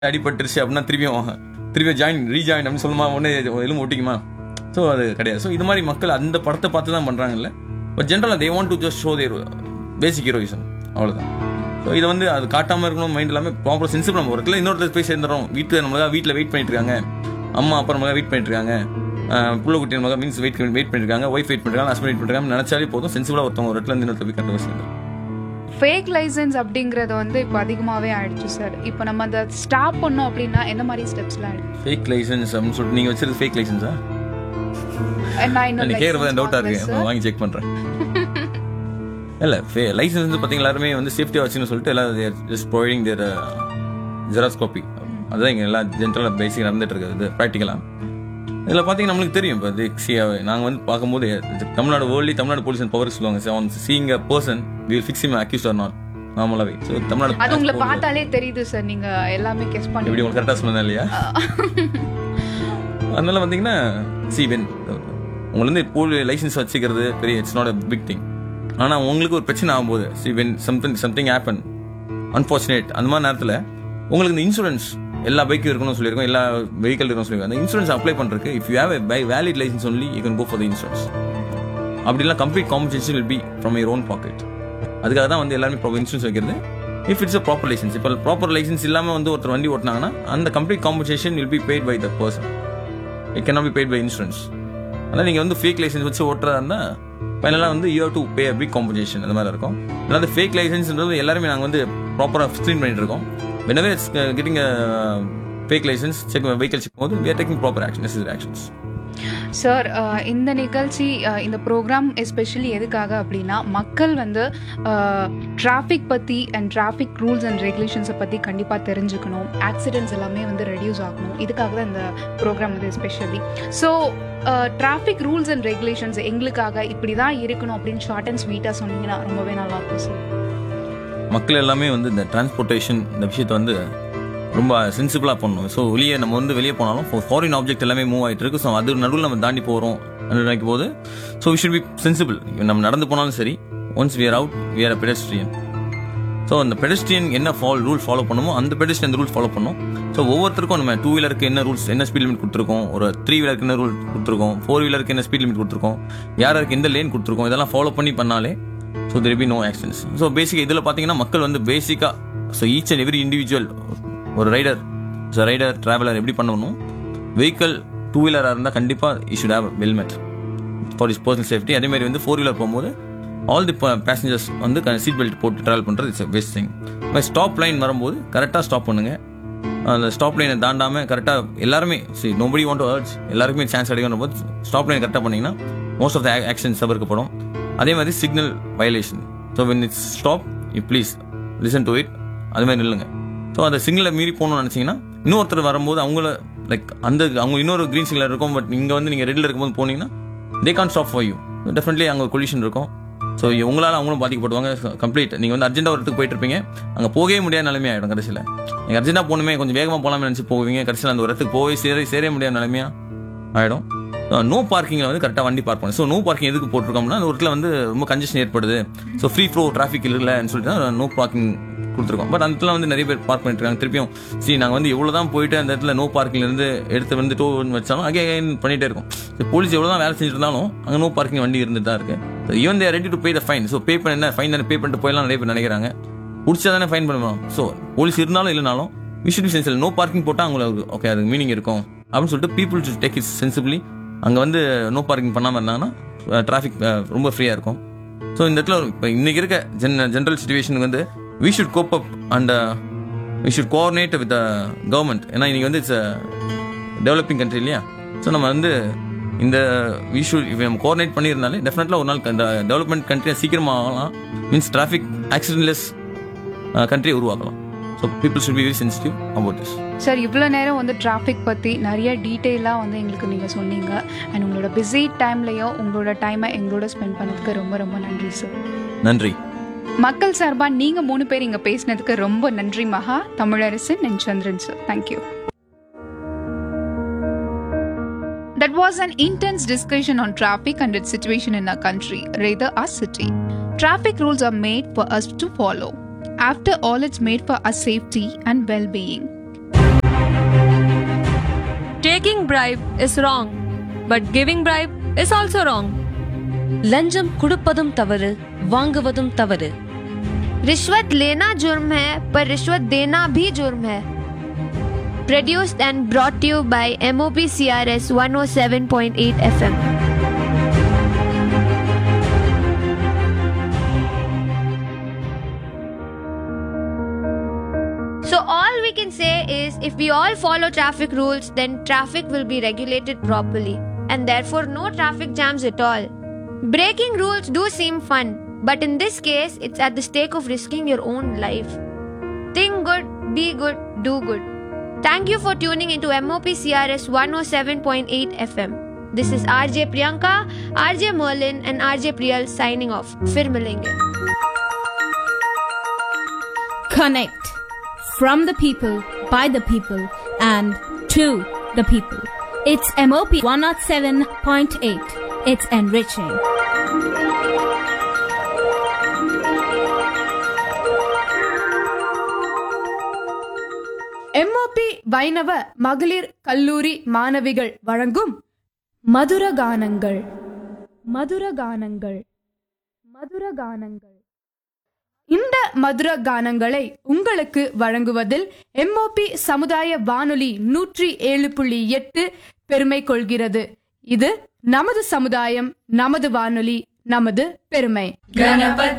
அடிபட்டுருச்சு அப்படின்னா திரும்பியும் திரும்பியும் ஜாயின் ரீஜாயின் அப்படின்னு சொல்லுமா உடனே எலும்பு ஒட்டிக்குமா ஸோ அது கிடையாது ஸோ இது மாதிரி மக்கள் அந்த படத்தை பார்த்து தான் பண்ணுறாங்கல்ல பட் ஜென்ரலாக they want to just show their basic heroism அவ்வளோதான் ஸோ இதை வந்து அது காட்டாமல் இருக்கணும் மைண்ட் எல்லாமே ப்ராப்பர் சென்சிபிள் நம்ம ஒரு இடத்துல இன்னொருத்தர் போய் சேர்ந்துடும் வீட்டில் நம்மளாக வீட்டில் வெயிட் பண்ணிட்டு இருக்காங்க அம்மா அப்பா நம்மளாக வெயிட் பண்ணிட்டு இருக்காங்க ஆஹ் புள்ள குட்டி நம்மளாக மீன்ஸ் வெயிட் வெயிட் பண்ணிருக்காங்க ஒய்ஃப் வெயிட் பண்ணிருக்காங்க ஹஸ்பண்ட் வெயிட் பண்ணிருக்காங்க நினச்சாலே போதும் சென்சிபிளாக ஒருத்தவங்க ஒரு இடத்துல இருந்து இன்னொருத்தர் போய் கண்டு சேர்ந்துடும் ஃபேக் லைசன்ஸ் அப்படிங்கறது வந்து இப்போ அதிகமாகவே ஆயிடுச்சு சார் இப்போ நம்ம அந்த ஸ்டாப் பண்ணோம் அப்படின்னா எந்த மாதிரி ஸ்டெப்ஸ்லாம் எடுக்கும் ஃபேக் லைசன்ஸ் அப்படின்னு சொல்லிட்டு நீங்கள் வச்சிருக்க ஃபேக் லைசன்ஸா நான் இன்னும் நீ கேட்குறது license டவுட்டாக வாங்கல இருக்கு sir. வாங்கி செக் பண்ணுறேன் இல்லை லைசன்ஸ் வந்து பார்த்தீங்க எல்லாருமே வந்து சேஃப்டியாக வச்சுன்னு சொல்லிட்டு எல்லாம் just providing their xerox copy அதுதான் இங்கே எல்லாம் ஜென்ரலாக பேசிக் நடந்துட்டு இருக்குது இது ப்ராக்டிக்கலாக இதில் பார்த்தீங்கன்னா நம்மளுக்கு தெரியும் இப்போ சி நாங்கள் வந்து பார்க்கும்போது இது தமிழ்நாடு வேர்ல்டி தமிழ்நாடு போலீஸ் அண்ட் பவர் சொல்லுவாங்க sir on seeing a person will fix him accuse are not நார்மலாகவே ஸோ தமிழ்நாடு அது உங்களை passport- பார்த்தாலே தெரியுது சார் நீங்க எல்லாமே கெஸ் எப்படி பண்ணி உங்களுக்கு கரெக்டாக சொன்னதா இல்லையா அதனால பார்த்தீங்கன்னா சி வென் உங்களுக்கு வந்து போலி லைசன்ஸ் வச்சுக்கிறது பெரிய it's not a big thing ஆனால் உங்களுக்கு ஒரு பிரச்சனை ஆகும்போது see when something something happen unfortunate அந்த மாதிரி நேரத்தில் உங்களுக்கு இந்த இன்சூரன்ஸ் எல்லா பைக்கும் இருக்கணும்னு சொல்லியிருக்கோம் எல்லா வெஹிக்கல் இருக்கணும்னு சொல்லியிருக்கோம் அந்த இன்சூரன்ஸ் அப்ளை பண்ணுறதுக்கு if you have by valid license only you can go for the insurance அப்படிலாம் complete compensation will be from your own pocket அதுக்காக தான் வந்து எல்லாருமே ப்ராப்பர் இன்சூரன்ஸ் வைக்கிறது if it's a proper license இப்போ ப்ராப்பர் லைசன்ஸ் இல்லாமல் வந்து ஒருத்தர் வண்டி ஓட்டினாங்கன்னா அந்த complete compensation will be paid by the person it can be paid by insurance அதனால் நீங்கள் வந்து ஃபேக் லைசன்ஸ் வச்சு ஓட்டுறதா இருந்தால் ஃபைனலாக வந்து you to pay big compensation அந்த மாதிரி இருக்கும் அதாவது ஃபேக் லைசன்ஸ்ன்றது எல்லாருமே நாங்கள் வந்து ப்ராப்பராக ஸ்க்ரீன் பண்ணிட்டு இருக்கோம் whenever it's uh, getting a fake license check vehicle check போது we are taking proper action necessary actions sir இந்த நிகழ்ச்சி அஹ், இந்த ப்ரோக்ராம் எஸ்பெஷலி எதுக்காக அப்படின்னா மக்கள் வந்து டிராஃபிக் பற்றி அண்ட் டிராஃபிக் ரூல்ஸ் அண்ட் ரெகுலேஷன்ஸை பற்றி கண்டிப்பாக தெரிஞ்சுக்கணும் ஆக்சிடென்ட்ஸ் எல்லாமே வந்து ரெடியூஸ் ஆகணும் இதுக்காக தான் இந்த ப்ரோக்ராம் வந்து especially so traffic rules and regulations எங்களுக்காக இப்படி தான் இருக்கணும் அப்படின்னு ஷார்ட் அண்ட் ஸ்வீட்டாக சொன்னீங்கன்னா ரொம்பவே நல்லா இருக்கும் சார் மக்கள் எல்லாமே வந்து இந்த டிரான்ஸ்போர்ட்டேஷன் இந்த விஷயத்தை வந்து ரொம்ப சென்சிபிளாக பண்ணணும் ஸோ வெளியே நம்ம வந்து வெளியே போனாலும் ஃபாரின் ஆப்ஜெக்ட் எல்லாமே மூவ் ஆகிட்டு இருக்கு ஸோ அது நடுவில் நம்ம தாண்டி போகிறோம் நினைக்கும் போது so we should be sensible நம்ம நடந்து போனாலும் சரி once we are out we are a pedestrian so அந்த பெடஸ்ட்ரியன் என்ன ஃபால் ரூல் ஃபாலோ பண்ணுமோ அந்த பெடஸ்ட்ரியன் ரூல் ஃபாலோ பண்ணும் ஸோ ஒவ்வொருத்தருக்கும் நம்ம டூ வீலருக்கு என்ன ரூல்ஸ் என்ன ஸ்பீட் லிமிட் கொடுத்துருக்கோம் ஒரு த்ரீ வீலருக்கு என்ன ரூல் கொடுத்துருக்கோம் ஃபோர் வீலருக்கு என்ன ஸ்பீட் லிமிட் கொடுத்துருக்கோம் யாருக்கு எந்த லேன் கொடுத்துருக்கோம் இதெல்லாம் ஃபாலோ பண்ணி பண்ணாலே so there be no accidents so பேசிக்காக இதில் பார்த்தீங்கன்னா மக்கள் வந்து பேசிக்காக so each and every individual ஒரு ரைடர் ஸோ ரைடர் டிராவலர் எப்படி பண்ணணும் வெஹிக்கல் டூ வீலராக இருந்தால் கண்டிப்பாக you should have helmet for is personal safety அதே மாதிரி வந்து ஃபோர் வீலர் போகும்போது ஆல் தி பேசஞ்சர்ஸ் வந்து சீட் பெல்ட் போட்டு ட்ராவல் பண்ணுறது it's best thing stop line வரும்போது கரெக்டாக ஸ்டாப் பண்ணுங்க அந்த ஸ்டாப் லைனை தாண்டாமல் கரெக்டாக எல்லாருமே சரி நோபடி வாண்ட் டு அர்ஜ் எல்லாருக்குமே சான்ஸ் கிடைக்கும் போது ஸ்டாப் லைன் கரெக்டாக பண்ணீங்கன்னா மோஸ்ட் ஆஃப் த ஆக்ஷன்ஸ் தவிர்க்கப்படும் அதே மாதிரி signal violation so when it's stop you please listen to it அது மாதிரி நில்லுங்க ஸோ அந்த சிக்னலை மீறி போகணும்னு நினச்சிங்கன்னா இன்னொருத்தர் வரும்போது அவங்கள லைக் அந்த அவங்க இன்னொரு க்ரீன் சிக்னல் இருக்கும் பட் இங்கே வந்து நீங்கள் ரெட்டில் இருக்கும்போது போனீங்கன்னா they can't stop for you definitely அங்கே ஒரு கொலிஷன் இருக்கும் ஸோ உங்களால் அவங்களும் பாதிக்கப்படுவாங்க கம்ப்ளீட் நீங்கள் வந்து அர்ஜென்ட்டாக ஒரு இடத்துக்கு போயிட்டு இருப்பீங்க அங்கே போகவே முடியாத நிலைமை ஆகிடும் கடைசியில் நீங்கள் அர்ஜென்ட்டாக போகணுமே கொஞ்சம் வேகமாக போகலாம்னு நினச்சி போவீங்க கடைசியில் அந்த ஒரு இடத்துக்கு போய் சேர சேர முடியாத நிலைமையாக ஆகிடும் நோ பார்க்கிங்கில் வந்து கரெக்டாக வண்டி பார்க் பண்ணணும் ஸோ நோ பார்க்கிங் எதுக்கு போட்டிருக்கோம்னா அந்த ஒரு இடத்துல வந்து ரொம்ப கன்ஜெஷன் ஏற்படுது ஸோ ஃப்ரீ ஃப்ளோ டிராஃபிக் இல்லைன்னு சொல்லிட்டு தான் நோ பார்க்கிங் கொடுத்துருக்கோம் பட் அந்த இடத்துல வந்து நிறைய பேர் பார்க் பண்ணிட்டு இருக்காங்க திருப்பியும் சரி நாங்கள் வந்து எவ்வளோ தான் போயிட்டு அந்த இடத்துல நோ பார்க்கிங்ல இருந்து எடுத்து வந்து டோ வச்சாலும் அகே அகைன் பண்ணிட்டே இருக்கும் ஸோ போலீஸ் எவ்வளோ தான் வேலை செஞ்சுட்டு இருந்தாலும் அங்கே நோ பார்க்கிங் வண்டி இருந்துட்டு தான் இருக்கு so even they're ready to pay the fine so pay பண்ண என்ன ஃபைன் தானே பே பண்ணிட்டு போயெல்லாம் நிறைய பேர் நினைக்கிறாங்க பிடிச்சா தானே ஃபைன் பண்ணுவோம் ஸோ போலீஸ் இருந்தாலும் இல்லைனாலும் visual be sensible no parking போட்டால் அவங்களுக்கு ஓகே அதுக்கு மீனிங் இருக்கும் அப்படின்னு சொல்லிட்டு people to take it sensibly அங்கே வந்து நோ பார்க்கிங் பண்ணாமல் இருந்தாங்கன்னா டிராஃபிக் ரொம்ப ஃப்ரீயாக இருக்கும் ஸோ இந்த இடத்துல இப்போ இன்னைக்கு இருக்க ஜென் ஜென்ரல் சுச்சுவேஷனுக்கு வந்து we should cope up and we should coordinate with government ஏன்னா இன்னைக்கு வந்து இட்ஸ் டெவலப்பிங் கண்ட்ரி இல்லையா ஸோ நம்ம வந்து இந்த வி ஷுட் நம்ம கோஆர்டினேட் பண்ணியிருந்தாலே டெஃபினெட்லாக ஒரு நாள் இந்த டெவலப்மெண்ட் கண்ட்ரியை சீக்கிரமாக ஆகலாம் மீன்ஸ் டிராஃபிக் ஆக்சிடென்ட்லெஸ் கண்ட்ரியை உருவாக்கலாம் so people should be very sensitive about this sir இவ்வளோ நேரம் வந்து டிராஃபிக் பற்றி நிறைய டீட்டெயிலாக வந்து எங்களுக்கு நீங்கள் சொன்னீங்க அண்ட் உங்களோட பிஸி டைம்லையும் உங்களோட டைமை எங்களோட ஸ்பெண்ட் பண்ணதுக்கு ரொம்ப ரொம்ப நன்றி சார் நன்றி மக்கள் சார்பாக நீங்கள் மூணு பேர் இங்கே பேசினதுக்கு ரொம்ப நன்றி Maha Tamilarasan and Chandran sir thank you That was an intense discussion on traffic and its situation in our country, rather our city. Traffic rules are made for us to follow. After all, it's made for our safety and well being. Taking bribe is wrong, but giving bribe is also wrong. லஞ்சம் கொடுப்பதும் தவறு வாங்குவதும் தவறு रिश्वत लेना जुर्म है पर रिश्वत देना भी जुर्म है produced and brought you by MOP CRS 107.8 FM So all we can say is if we all follow traffic rules then traffic will be regulated properly and therefore no traffic jams at all. Breaking rules do seem fun, but in this case, it's at the stake of risking your own life. Think good, be good, do good. Thank you for tuning into MOP CRS 107.8 FM. This is RJ Priyanka, RJ Merlin, and RJ Priyal signing off. Fir milenge. Connect from the people, by the people, and to the people. It's MOP 107.8. It's enriching. MOP Vaishnava மகளிர் கல்லூரி மாணவிகள் வழங்கும் மதுர கானங்கள் மதுர கானங்கள் மதுர கானங்கள் இந்த மதுர கானங்களை உங்களுக்கு வழங்குவதில் எம்ஓபி சமுதாய வானொலி நூற்றி ஏழு புள்ளி எட்டு பெருமை கொள்கிறது இது நமது சமுதாயம் நமது வானொலி நமது பெருமை गणपति